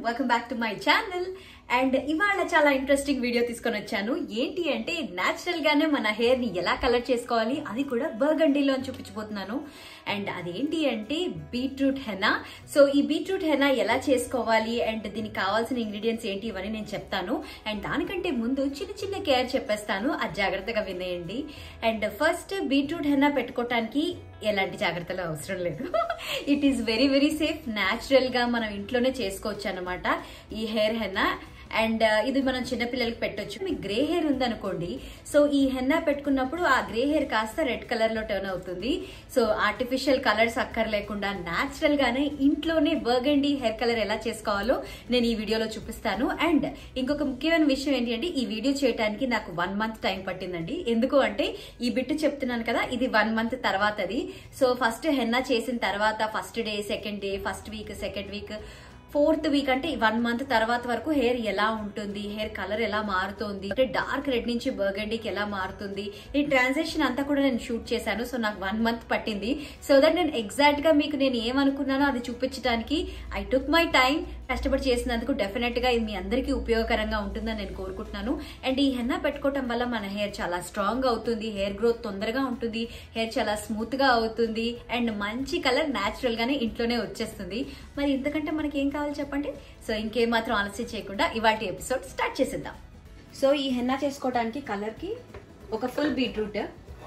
Welcome back to my channel and ఇవాళ చాలా interesting video తీసుకొని వచ్చాను ఏంటి అంటే న్యాచురల్ గానే మన హెయిర్ ని ఎలా కలర్ చేసుకోవాలి అది కూడా బర్గండీలో అని చూపించబోతున్నాను అండ్ అదేంటి అంటే బీట్రూట్ హెనా సో ఈ బీట్రూట్ హెనా ఎలా చేసుకోవాలి అండ్ దీనికి కావాల్సిన ఇంగ్రీడియంట్స్ ఏంటి ఇవన్నీ నేను చెప్తాను అండ్ దానికంటే ముందు చిన్న చిన్న కేర్ చెప్పేస్తాను అది జాగ్రత్తగా వినేయండి అండ్ ఫస్ట్ బీట్రూట్ హెన్నా పెట్టుకోవటానికి ఎలాంటి జాగ్రత్తలు అవసరం లేదు it is very very safe natural గా మనం ఇంట్లోనే చేసుకోవచ్చు అనమాట ఈ హెయిర్ హెన్నా అండ్ ఇది మనం చిన్నపిల్లలకి పెట్టొచ్చు మీకు గ్రే హెయిర్ ఉందనుకోండి సో ఈ హెన్నా పెట్టుకున్నప్పుడు ఆ గ్రే హెయిర్ కాస్త రెడ్ కలర్ లో టర్న్ అవుతుంది సో ఆర్టిఫిషియల్ కలర్స్ అక్కర్లేకుండా న్యాచురల్ గానే ఇంట్లోనే బర్గండి హెయిర్ కలర్ ఎలా చేసుకోవాలో నేను ఈ వీడియోలో చూపిస్తాను అండ్ ఇంకొక ముఖ్యమైన విషయం ఏంటి అంటే ఈ వీడియో చేయడానికి నాకు వన్ మంత్ టైం పట్టిందండి ఎందుకు అంటే ఈ బిట్టు చెప్తున్నాను కదా ఇది వన్ మంత్ తర్వాతది సో ఫస్ట్ హెన్నా చేసిన తర్వాత first day second day first week second week fourth week అంటే వన్ మంత్ తర్వాత వరకు హెయిర్ ఎలా ఉంటుంది హెయిర్ కలర్ ఎలా మారుతుంది అంటే డార్క్ రెడ్ నుంచి బర్గండీకి ఎలా మారుతుంది ఈ ట్రాన్సాక్షన్ అంతా కూడా నేను షూట్ చేశాను సో నాకు వన్ మంత్ పట్టింది సో దట్ నేను ఎగ్జాక్ట్ గా మీకు నేను ఏమనుకున్నానో అది చూపించడానికి ఐ టుక్ మై టైం కష్టపడి చేసినందుకు డెఫినెట్ గా ఇది మీ అందరికీ ఉపయోగకరంగా ఉంటుందని నేను కోరుకుంటున్నాను అండ్ ఈ హెన్నా పెట్టుకోవటం వల్ల మన హెయిర్ చాలా స్ట్రాంగ్ అవుతుంది హెయిర్ గ్రోత్ తొందరగా ఉంటుంది హెయిర్ చాలా స్మూత్ గా అవుతుంది అండ్ మంచి కలర్ న్యాచురల్ గానే ఇంట్లోనే వచ్చేస్తుంది మరి ఇంతకంటే మనకి ఏం కావాలి చెప్పండి సో ఇంకేం మాత్రం ఆలస్యం చేయకుండా ఇవాటి ఎపిసోడ్ స్టార్ట్ చేసేద్దాం సో ఈ హెన్నా చేసుకోవడానికి కలర్ కి ఒక ఫుల్ బీట్రూట్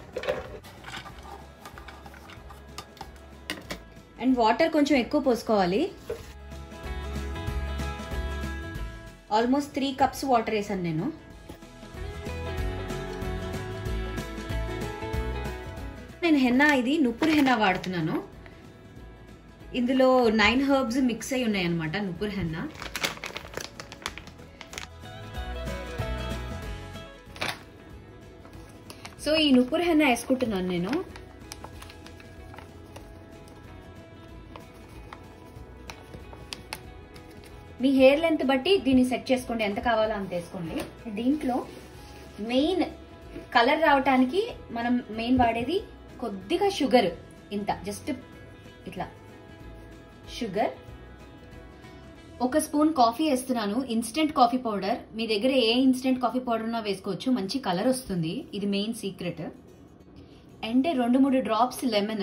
అండ్ వాటర్ కొంచెం ఎక్కువ పోసుకోవాలి ఆల్మోస్ట్ త్రీ కప్స్ వాటర్ వేసాను నేను నేను హెన్నా ఇది నుప్పురు హెన్నా వాడుతున్నాను ఇందులో నైన్ హర్బ్స్ మిక్స్ అయి ఉన్నాయి అనమాట నుప్పురు హెన్నా సో ఈ నుప్పురు హెన్నా వేసుకుంటున్నాను నేను మీ హెయిర్ లెంత్ బట్టి దీన్ని సెట్ చేసుకోండి ఎంత కావాలో అంత వేసుకోండి దీంట్లో మెయిన్ కలర్ రావటానికి మనం మెయిన్ వాడేది కొద్దిగా షుగర్ ఇంత జస్ట్ ఇట్లా షుగర్ ఒక స్పూన్ కాఫీ వేస్తున్నాను ఇన్స్టెంట్ కాఫీ పౌడర్ మీ దగ్గర ఏ ఇన్స్టెంట్ కాఫీ పౌడర్ ఉన్నా వేసుకోవచ్చు మంచి కలర్ వస్తుంది ఇది మెయిన్ సీక్రెట్ అండ్ రెండు మూడు డ్రాప్స్ లెమన్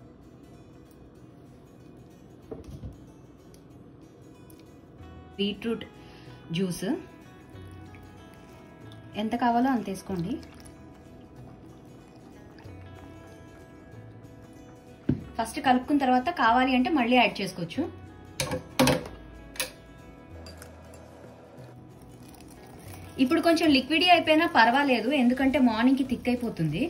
బీట్రూట్ జ్యూస్ ఎంత కావాలో అంత వేసుకోండి ఫస్ట్ కలుపుకున్న తర్వాత కావాలి అంటే మళ్ళీ యాడ్ చేసుకోవచ్చు ఇప్పుడు కొంచెం లిక్విడ్ అయిపోయినా పర్వాలేదు ఎందుకంటే మార్నింగ్కి థిక్ అయిపోతుంది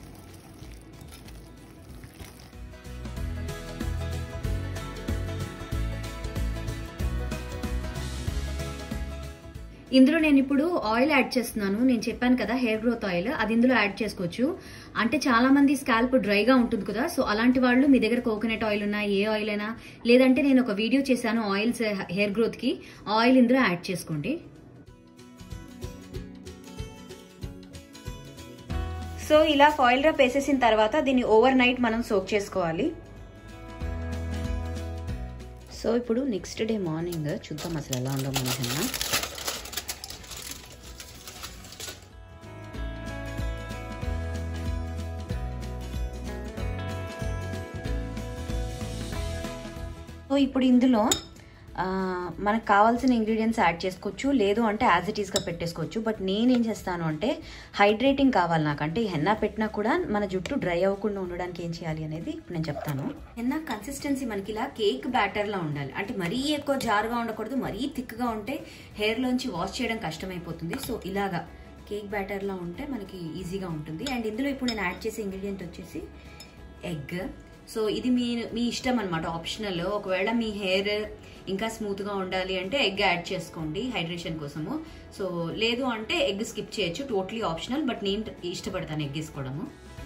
ఇందులో నేను ఇప్పుడు ఆయిల్ యాడ్ చేస్తున్నాను నేను చెప్పాను కదా హెయిర్ గ్రోత్ ఆయిల్ అది ఇందులో యాడ్ చేసుకోవచ్చు అంటే చాలా మంది స్కాల్ప్ డ్రైగా ఉంటుంది కదా సో అలాంటి వాళ్ళు మీ దగ్గర కోకోనట్ ఆయిల్ ఉన్నా ఏ ఆయిల్ అయినా లేదంటే నేను ఒక వీడియో చేశాను ఆయిల్స్ హెయిర్ గ్రోత్ కి ఆయిల్ ఇందులో యాడ్ చేసుకోండి సో ఇలా ఫాయిల్ డ్రాప్ వేసేసిన తర్వాత దీన్ని ఓవర్ నైట్ మనం సోక్ చేసుకోవాలి సో ఇప్పుడు నెక్స్ట్ డే మార్నింగ్ చూద్దాం అసలు ఎలా ఉందో మన హెన్నా సో ఇప్పుడు ఇందులో మనకు కావాల్సిన ఇంగ్రీడియంట్స్ యాడ్ చేసుకోవచ్చు లేదు అంటే యాజ్ ఇట్ ఈస్గా పెట్టేసుకోవచ్చు బట్ నేనేం చేస్తాను అంటే హైడ్రేటింగ్ కావాలి నాకు అంటే హెన్నా పెట్టినా కూడా మన జుట్టు డ్రై అవ్వకుండా ఉండడానికి ఏం చేయాలి అనేది ఇప్పుడు నేను చెప్తాను హెన్నా కన్సిస్టెన్సీ మనకి ఇలా కేక్ బ్యాటర్లా ఉండాలి అంటే మరీ ఎక్కువ జారుగా ఉండకూడదు మరీ థిక్గా ఉంటే హెయిర్లోంచి వాష్ చేయడం కష్టమైపోతుంది సో ఇలాగా కేక్ బ్యాటర్లా ఉంటే మనకి ఈజీగా ఉంటుంది అండ్ ఇందులో ఇప్పుడు నేను యాడ్ చేసే ఇంగ్రీడియంట్ వచ్చేసి ఎగ్ సో ఇది మీ మీ ఇష్టం అనమాట ఆప్షనల్ ఒకవేళ మీ హెయిర్ ఇంకా స్మూత్గా ఉండాలి అంటే ఎగ్ యాడ్ చేసుకోండి హైడ్రేషన్ కోసము సో లేదు అంటే ఎగ్ స్కిప్ చేయొచ్చు టోటలీ ఆప్షనల్ బట్ నేను ఇష్టపడతాను ఎగ్ వేసుకోవడము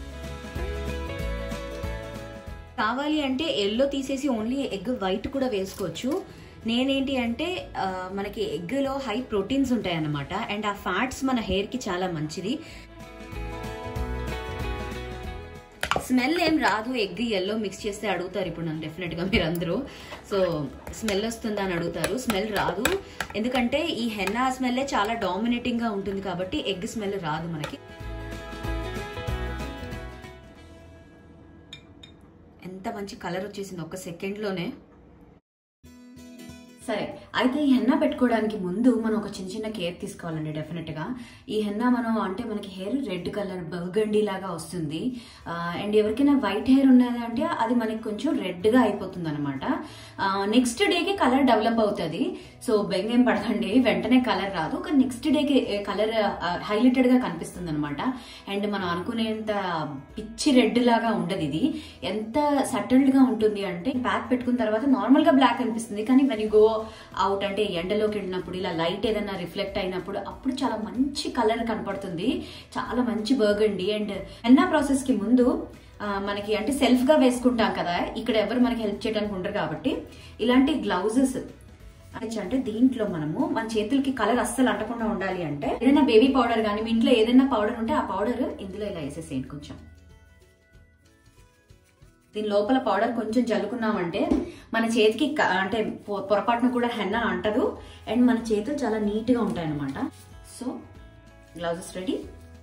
కావాలి అంటే ఎల్లో తీసేసి ఓన్లీ ఎగ్ వైట్ కూడా వేసుకోవచ్చు నేనేంటి అంటే మనకి ఎగ్లో హై ప్రోటీన్స్ ఉంటాయి అన్నమాట అండ్ ఆ ఫ్యాట్స్ మన హెయిర్కి చాలా మంచిది స్మెల్ ఏం రాదు ఎగ్ ఎల్లో మిక్స్ చేస్తే అడుగుతారు ఇప్పుడు నన్ను డెఫినెట్ గా మీరు అందరూ సో స్మెల్ వస్తుందా అని అడుగుతారు స్మెల్ రాదు ఎందుకంటే ఈ హెన్నా స్మెల్లే చాలా డామినేటింగ్ గా ఉంటుంది కాబట్టి ఎగ్ స్మెల్ రాదు మనకి ఎంత మంచి కలర్ వచ్చేసింది ఒక్క సెకండ్లోనే సరే అయితే ఈ హెన్నా పెట్టుకోవడానికి ముందు మనం ఒక చిన్న చిన్న కేర్ తీసుకోవాలండి డెఫినెట్ గా ఈ హెన్నా మనం అంటే మనకి హెయిర్ రెడ్ కలర్ బర్గండి లాగా వస్తుంది అండ్ ఎవరికైనా వైట్ హెయిర్ ఉన్నది అంటే అది మనకి కొంచెం రెడ్ గా అయిపోతుంది అనమాట నెక్స్ట్ డేకి కలర్ డెవలప్ అవుతుంది సో బెంగేం పడదండి వెంటనే కలర్ రాదు కానీ నెక్స్ట్ డేకి కలర్ హైలైటెడ్ గా కనిపిస్తుంది అనమాట అండ్ మనం అనుకునేంత పిచ్చి రెడ్ లాగా ఉండదు ఇది ఎంత సటిల్డ్ గా ఉంటుంది అంటే ప్యాక్ పెట్టుకున్న తర్వాత నార్మల్ గా బ్లాక్ అనిపిస్తుంది కానీ వెన్ యూ గో అవుట్ అంటే ఎండలోకి వెళ్ళినప్పుడు ఇలా లైట్ ఏదైనా రిఫ్లెక్ట్ అయినప్పుడు అప్పుడు చాలా మంచి కలర్ కనపడుతుంది చాలా మంచి బర్గండి అండ్ ఎన్నా ప్రాసెస్ కి ముందు ఆ, మనకి అంటే సెల్ఫ్ గా వేసుకుంటాం కదా ఇక్కడ ఎవరు మనకి హెల్ప్ చేయడానికి ఉండరు కాబట్టి ఇలాంటి గ్లౌజెస్ అంటే దీంట్లో మనము మన చేతులకి కలర్ అస్సలు అంటకుండా ఉండాలి అంటే ఏదైనా బేబీ పౌడర్ కానీ మీ ఇంట్లో ఏదైనా పౌడర్ ఉంటే ఆ పౌడర్ ఇందులో ఇలా వేసేసేయండి కొంచెం దీని లోపల పౌడర్ కొంచెం జల్లుకున్నామంటే మన చేతికి క- అంటే పొ- పొరపాటున కూడా హెన్నా అంటదు అండ్ మన చేతులు చాలా నీట్ గా ఉంటాయి అనమాట so gloves ready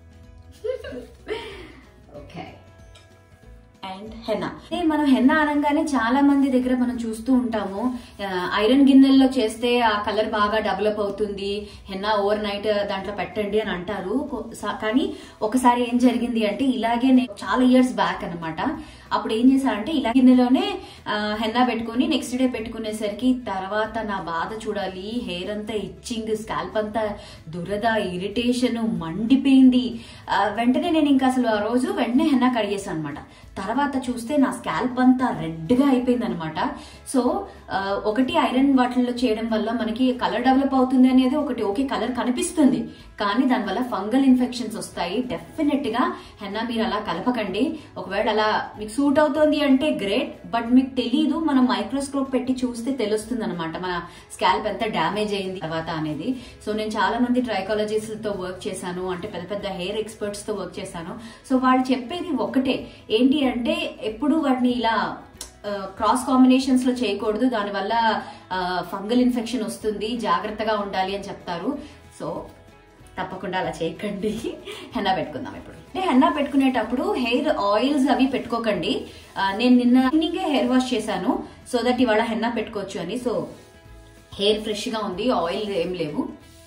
okay and henna ఏ మనం హెన్నా అనగానే చాలా మంది దగ్గర మనం చూస్తూ ఉంటాము ఆ, ఐరన్ గిన్నెల్లో చేస్తే ఆ కలర్ బాగా డెవలప్ అవుతుంది హెన్నా ఓవర్ నైట్ దాంట్లో పెట్టండి అని అంటారు కొ- సా- కానీ ఒకసారి ఏం జరిగింది అంటే ఇలాగే నేను చాలా ఇయర్స్ బ్యాక్ అన్నమాట అప్పుడు ఏం చేశానంటే ఇలా గిన్నెలోనే ఆ, హెన్నా పెట్టుకొని నెక్స్ట్ డే పెట్టుకునేసరికి తర్వాత నా బాధ చూడాలి హెయిర్ అంతా ఇచ్చింగ్ స్కాల్ప్ అంతా దురద ఇరిటేషన్ మండిపోయింది ఆ, వెంటనే నేను ఇంకా అసలు ఆ రోజు వెంటనే హెన్నా కడిగేసాను అనమాట తర్వాత చూస్తే నా స్కాల్ప్ అంతా రెడ్ గా అయిపోయింది అనమాట సో ఆ, ఒకటి ఐరన్ వాటిల్లో చేయడం వల్ల మనకి కలర్ డెవలప్ అవుతుంది అనేది ఒకటి ఓకే కలర్ కనిపిస్తుంది కానీ దానివల్ల ఫంగల్ ఇన్ఫెక్షన్స్ వస్తాయి డెఫినెట్ గా హెన్నా మీరు అలా కలపకండి ఒకవేళ అలా మీకు సూట్ అవుతుంది అంటే గ్రేట్ బట్ మీకు తెలీదు మనం మైక్రోస్కోప్ పెట్టి చూస్తే తెలుస్తుంది అనమాట మన స్కాల్ప్ ఎంత డ్యామేజ్ అయింది తర్వాత అనేది సో నేను చాలా మంది ట్రైకాలజిస్ట్ తో వర్క్ చేశాను అంటే పెద్ద పెద్ద హెయిర్ ఎక్స్పర్ట్స్ తో వర్క్ చేశాను సో వాళ్ళు చెప్పేది ఒకటే ఏంటి అంటే ఎప్పుడు వాటిని ఇలా క్రాస్ కాంబినేషన్స్ లో చేయకూడదు దానివల్ల ఫంగల్ ఇన్ఫెక్షన్ వస్తుంది జాగ్రత్తగా ఉండాలి అని చెప్తారు సో తప్పకుండా అలా చేయకండి హెన్నా పెట్టుకుందాం ఇప్పుడు అంటే హెన్నా పెట్టుకునేటప్పుడు హెయిర్ ఆయిల్స్ అవి పెట్టుకోకండి ఆ, నేను నిన్న ఈవినింగే హెయిర్ వాష్ చేశాను సో దట్ ఇవాళ హెన్నా పెట్టుకోవచ్చు అని సో హెయిర్ ఫ్రెష్ గా ఉంది ఆయిల్ ఏం లేవు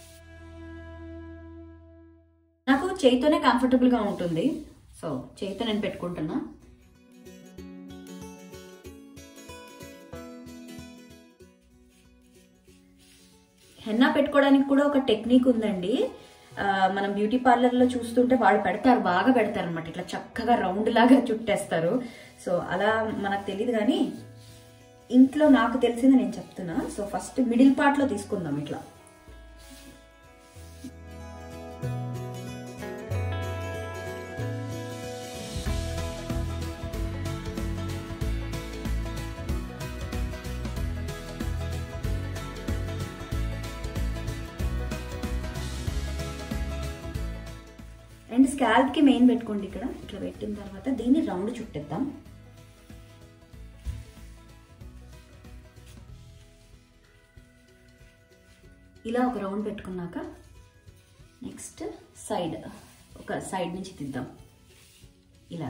నాకు చేయితోనే కంఫర్టబుల్ గా ఉంటుంది సో చేయితో నేను పెట్టుకుంటున్నా హెన్నా పెట్టుకోవడానికి కూడా ఒక టెక్నిక్ ఉందండి ఆ, మనం బ్యూటీ పార్లర్ లో చూస్తుంటే వాళ్ళు పెడతారు బాగా పెడతారు అనమాట ఇట్లా చక్కగా రౌండ్ లాగా చుట్టేస్తారు సో అలా మనకు తెలియదు కానీ ఇంట్లో నాకు తెలిసింది నేను చెప్తున్నా సో ఫస్ట్ మిడిల్ పార్ట్ లో తీసుకుందాం ఇట్లా అండ్ స్కాల్ప్ కి మెయిన్ పెట్టుకోండి ఇక్కడ ఇట్లా పెట్టిన తర్వాత దీన్ని రౌండ్ చుట్టేద్దాం ఇలా ఒక రౌండ్ పెట్టుకున్నాక నెక్స్ట్ సైడ్ ఒక సైడ్ నుంచి తీద్దాం ఇలా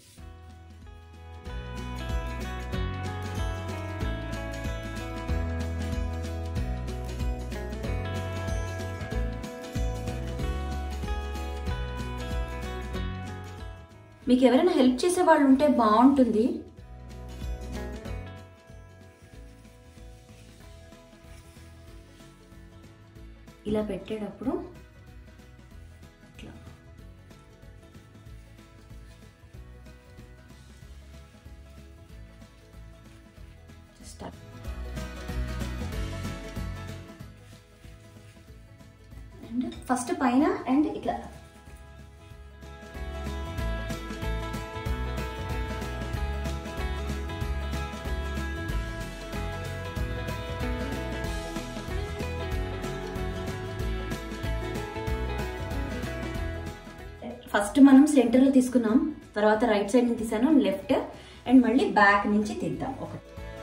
మీకు ఎవరైనా హెల్ప్ చేసే వాళ్ళు ఉంటే బాగుంటుంది ఇలా పెట్టేటప్పుడు ఇట్లా Just up. అండ్ ఫస్ట్ పైన అండ్ ఇట్లా ఫస్ట్ మనం సెంటర్ లో తీసుకున్నాం తర్వాత రైట్ సైడ్ నుంచి తీసాను లెఫ్ట్ అండ్ మళ్ళీ బ్యాక్ నుంచి తీద్దాం ఒకటి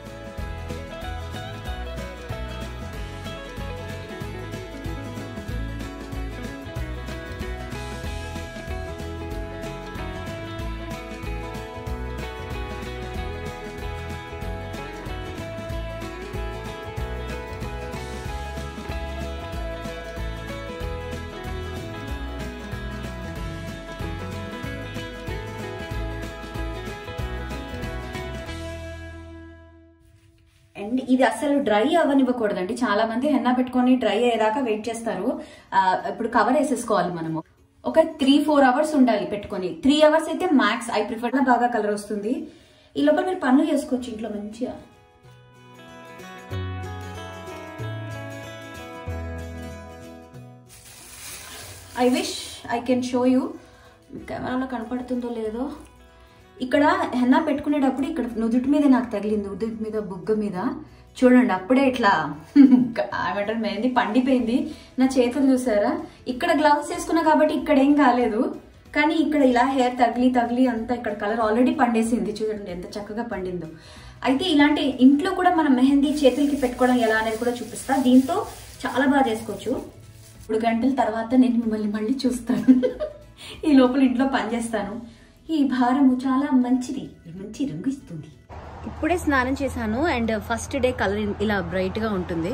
అండ్ ఇది అసలు డ్రై అవ్వనివ్వకూడదండి చాలా మంది హెన్నా పెట్టుకొని డ్రై అయ్యేదాకా వెయిట్ చేస్తారు ఆ, ఇప్పుడు కవర్ వేసేసుకోవాలి మనము ఒక త్రీ ఫోర్ అవర్స్ ఉండాలి పెట్టుకొని త్రీ అవర్స్ అయితే మ్యాక్స్ ఐ ప్రిఫర్ బాగా కలర్ వస్తుంది ఈ లోపల మీరు పనులు చేసుకోవచ్చు ఇంట్లో మంచిగా I wish I can show you కెమెరాలో కనపడుతుందో లేదో ఇక్కడ హెన్నా పెట్టుకునేటప్పుడు ఇక్కడ నుదుటి మీద నాకు తగిలింది నుదుటి మీద బుగ్గ మీద చూడండి అప్పుడే ఇట్లా ఏమంటారు మెహందీ పండిపోయింది నా చేతులు చూసారా ఇక్కడ గ్లౌస్ వేసుకున్నా కాబట్టి ఇక్కడ ఏం కాలేదు కానీ ఇక్కడ ఇలా హెయిర్ తగిలి తగిలి అంతా ఇక్కడ కలర్ ఆల్రెడీ పండేసింది చూడండి ఎంత చక్కగా పండిందో అయితే ఇలాంటి ఇంట్లో కూడా మనం మెహందీ చేతులకి పెట్టుకోవడం ఎలా అనేది కూడా చూపిస్తా దీంతో చాలా బాగా చేసుకోవచ్చు మూడు గంటల తర్వాత నేను మిమ్మల్ని మళ్ళీ చూస్తాను ఈ లోపల ఇంట్లో పని చేస్తాను ఈ భారము చాలా మంచిది మంచి రంగు ఇస్తుంది ఇప్పుడే స్నానం చేశాను అండ్ ఫస్ట్ డే కలర్ ఇలా బ్రైట్ గా ఉంటుంది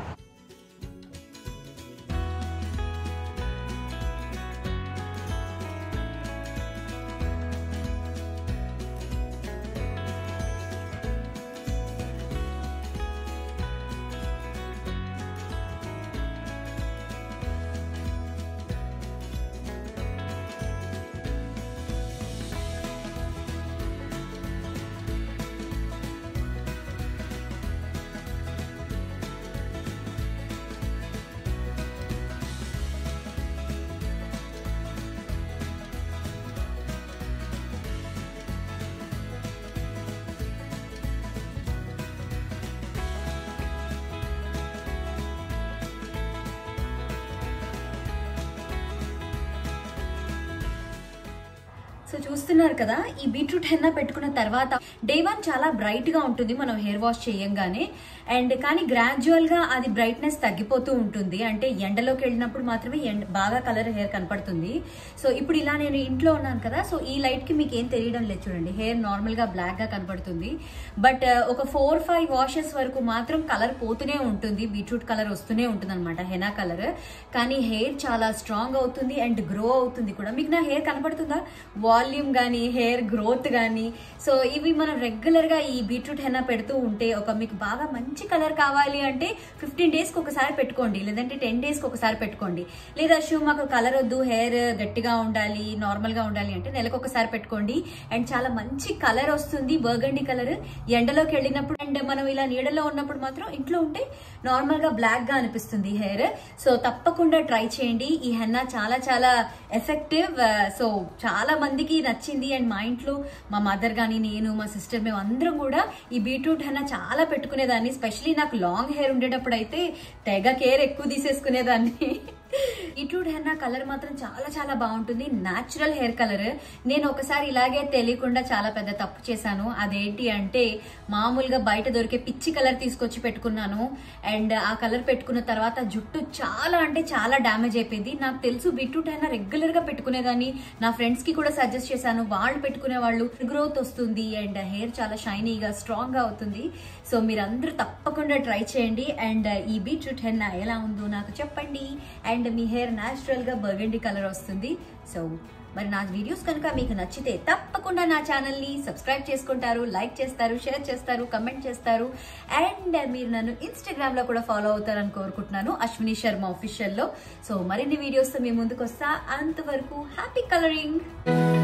సో చూస్తున్నారు కదా ఈ బీట్రూట్ హెన్నా పెట్టుకున్న తర్వాత డే వన్ చాలా బ్రైట్ గా ఉంటుంది మనం హెయిర్ వాష్ చేయంగానే అండ్ కానీ గ్రాడ్యువల్ గా అది బ్రైట్నెస్ తగ్గిపోతూ ఉంటుంది అంటే ఎండలోకి వెళ్ళినప్పుడు మాత్రమే ఎండ బాగా కలర్ హెయిర్ కనపడుతుంది సో ఇప్పుడు ఇలా నేను ఇంట్లో ఉన్నాను కదా సో ఈ లైట్ కి మీకు ఏం తెలియడం లేదు చూడండి హెయిర్ నార్మల్ గా బ్లాక్ గా కనపడుతుంది బట్ ఒక ఫోర్ ఫైవ్ వాషెస్ వరకు మాత్రం కలర్ పోతూనే ఉంటుంది బీట్రూట్ కలర్ వస్తూనే ఉంటుంది అనమాట హెనా కలర్ కానీ హెయిర్ చాలా స్ట్రాంగ్ అవుతుంది అండ్ గ్రో అవుతుంది కూడా మీకు నా హెయిర్ కనపడుతుందా వాల్యూమ్ కానీ హెయిర్ గ్రోత్ కానీ సో ఇవి మనం రెగ్యులర్ గా ఈ బీట్రూట్ హెన్నా పెడుతూ ఉంటే ఒక మీకు బాగా మంచి కలర్ కావాలి అంటే ఫిఫ్టీన్ డేస్ కి ఒకసారి పెట్టుకోండి లేదంటే టెన్ డేస్ కి ఒకసారి పెట్టుకోండి లేదా షూ మాకు కలర్ వద్దు హెయిర్ గట్టిగా ఉండాలి నార్మల్ గా ఉండాలి అంటే నెలకు ఒకసారి పెట్టుకోండి అండ్ చాలా మంచి కలర్ వస్తుంది బర్గండి కలర్ ఎండలోకి వెళ్ళినప్పుడు అండ్ మనం ఇలా నీడలో ఉన్నప్పుడు మాత్రం ఇంట్లో ఉంటే నార్మల్ గా బ్లాక్ గా అనిపిస్తుంది హెయిర్ సో తప్పకుండా ట్రై చేయండి ఈ హెన్నా చాలా చాలా ఎఫెక్టివ్ సో చాలా మందికి నచ్చింది అండ్ మా ఇంట్లో మా మదర్ గానీ నేను మా సిస్టర్ మేము అందరం కూడా ఈ బీట్రూట్ హెన్నా చాలా పెట్టుకునేదాన్ని స్పెషలీ నాకు లాంగ్ హెయిర్ ఉండేటప్పుడు అయితే తెగ కేర్ ఎక్కువ తీసేసుకునేదాన్ని బీట్రూట్ హెన్నా కలర్ మాత్రం చాలా చాలా బాగుంటుంది నాచురల్ హెయిర్ కలర్ నేను ఒకసారి ఇలాగే తెలియకుండా చాలా పెద్ద తప్పు చేశాను అదేంటి అంటే మామూలుగా బయట దొరికే పిచ్చి కలర్ తీసుకొచ్చి పెట్టుకున్నాను అండ్ ఆ కలర్ పెట్టుకున్న తర్వాత జుట్టు చాలా అంటే చాలా డ్యామేజ్ అయిపోయింది నాకు తెలుసు బీట్రూట్ అయినా రెగ్యులర్ గా పెట్టుకునేదాన్ని నా ఫ్రెండ్స్ కి కూడా సజెస్ట్ చేశాను వాళ్ళు పెట్టుకునే వాళ్ళు గ్రోత్ వస్తుంది అండ్ హెయిర్ చాలా షైనీగా స్ట్రాంగ్ గా అవుతుంది సో మీరందరూ తప్పకుండా ట్రై చేయండి అండ్ ఈ బీట్రూట్ హెన్నా ఎలా ఉందో నాకు చెప్పండి అండ్ మీ హెయిర్ న్యాచురల్ గా బర్గండి కలర్ వస్తుంది సో మరి నా వీడియోస్ కనుక మీకు నచ్చితే తప్పకుండా నా ఛానల్ ని సబ్స్క్రైబ్ చేసుకుంటారు లైక్ చేస్తారు షేర్ చేస్తారు కమెంట్ చేస్తారు అండ్ మీరు నన్ను ఇన్స్టాగ్రామ్ లో కూడా ఫాలో అవుతారని కోరుకుంటున్నాను అశ్విని శర్మ ఒఫీషియల్ లో సో మరిన్ని వీడియోస్ తో మీ ముందుకు వస్తా అంతవరకు హ్యాపీ కలరింగ్